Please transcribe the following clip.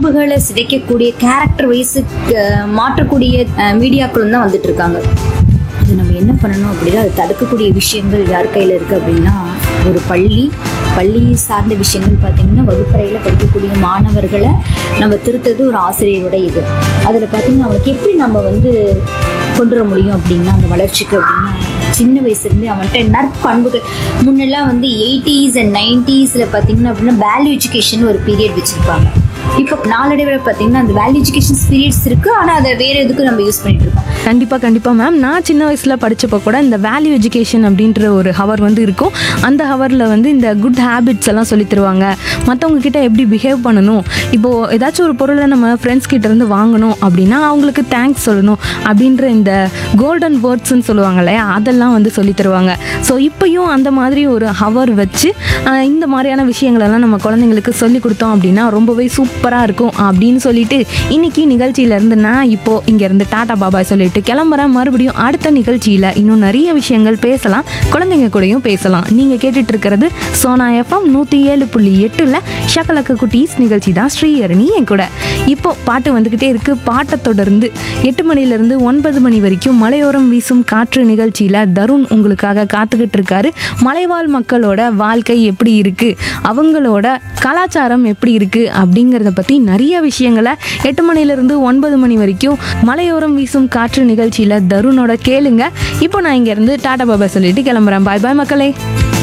பண்புகளை சிதைக்கக்கூடிய character wise மாற்றக்கூடிய மீடியாக்களும் தான் வந்துட்டு இருக்காங்க அது நம்ம என்ன பண்ணணும் அப்படின்னா அது தடுக்கக்கூடிய விஷயங்கள் யார் கையில் இருக்குது அப்படின்னா ஒரு பள்ளி பள்ளி சார்ந்த விஷயங்கள் பார்த்தீங்கன்னா வகுப்பறையில் படிக்கக்கூடிய மாணவர்களை நம்ம திருத்தது ஒரு ஆசிரியரோட இது அதில் பார்த்தீங்கன்னா அவனுக்கு எப்படி நம்ம வந்து கொண்டு வர முடியும் அப்படின்னா அந்த வளர்ச்சிக்கு அப்படின்னா சின்ன வயசுலேருந்தே அவன்கிட்ட நற்பண்புகள் முன்னெல்லாம் வந்து எயிட்டிஸ் அண்ட் நைன்டீஸில் பார்த்தீங்கன்னா அப்படின்னா வேல்யூ எஜுகேஷன் ஒரு பீரியட் வச்சுருப்பாங்க இப்போ நாளடைவில் பார்த்தீங்கன்னா அந்த வேல்யூ எஜுகேஷன் பீரியட்ஸ் இருக்குது ஆனால் அதை வேறு எதுக்கும் நம்ம யூஸ் பண்ணிட்டு இருக்கோம் கண்டிப்பாக கண்டிப்பாக மேம் நான் சின்ன வயசில் படித்தப்போ கூட இந்த வேல்யூ எஜுகேஷன் அப்படின்ற ஒரு ஹவர் வந்து இருக்கும் அந்த ஹவரில் வந்து இந்த குட் ஹேபிட்ஸ் எல்லாம் சொல்லி தருவாங்க மற்றவங்க கிட்ட எப்படி பிஹேவ் பண்ணணும் இப்போது ஏதாச்சும் ஒரு பொருளை நம்ம ஃப்ரெண்ட்ஸ் கிட்ட இருந்து வாங்கணும் அப்படின்னா அவங்களுக்கு தேங்க்ஸ் சொல்லணும் அப்படின்ற இந்த கோல்டன் வேர்ட்ஸ்ன்னு சொல்லுவாங்க இல்லையா அதெல்லாம் வந்து சொல்லி தருவாங்க ஸோ இப்போயும் அந்த மாதிரி ஒரு ஹவர் வச்சு ஆஹ், இந்த மாதிரியான விஷயங்களெல்லாம் நம்ம குழந்தைங்களுக்கு சொல்லி கொடுத்தோம் அப்படின்னா ரொம்பவே சூப்பராக இருக்கும் அப்படின்னு சொல்லிட்டு இன்னைக்கு நிகழ்ச்சியிலேருந்து நான் இப்போது இங்கேருந்து டாடா பாபாய் சொல்லிட்டு கிளம்புறேன் மறுபடியும் அடுத்த நிகழ்ச்சியில் இன்னும் நிறைய விஷயங்கள் பேசலாம் குழந்தைங்க கூடயும் பேசலாம் நீங்கள் கேட்டுட்டு இருக்கிறது சோனா எஃப்எம் நூற்றி ஏழு புள்ளி எட்டில் ஷக்கலக்க குட்டீஸ் நிகழ்ச்சி தான் ஸ்ரீஹரணி என் கூட இப்போ பாட்டு வந்துக்கிட்டே இருக்கு பாட்டை தொடர்ந்து எட்டு மணிலேருந்து ஒன்பது மணி வரைக்கும் மலையோரம் வீசும் காற்று நிகழ்ச்சியில் தருண் உங்களுக்காக காத்துக்கிட்டு இருக்காரு மலைவாழ் மக்களோட வாழ்க்கை எப்படி இருக்கு அவங்களோட கலாச்சாரம் எப்படி இருக்கு அப்படிங்கிறத பற்றி நிறைய விஷயங்களை எட்டு மணிலேருந்து ஒன்பது மணி வரைக்கும் மலையோரம் வீசும் காற்று நிகழ்ச்சியில் தருணோட கேளுங்க இப்போ நான் இங்கேருந்து டாடா பாபா சொல்லிட்டு கிளம்புறேன் பாய் பாய் மக்களே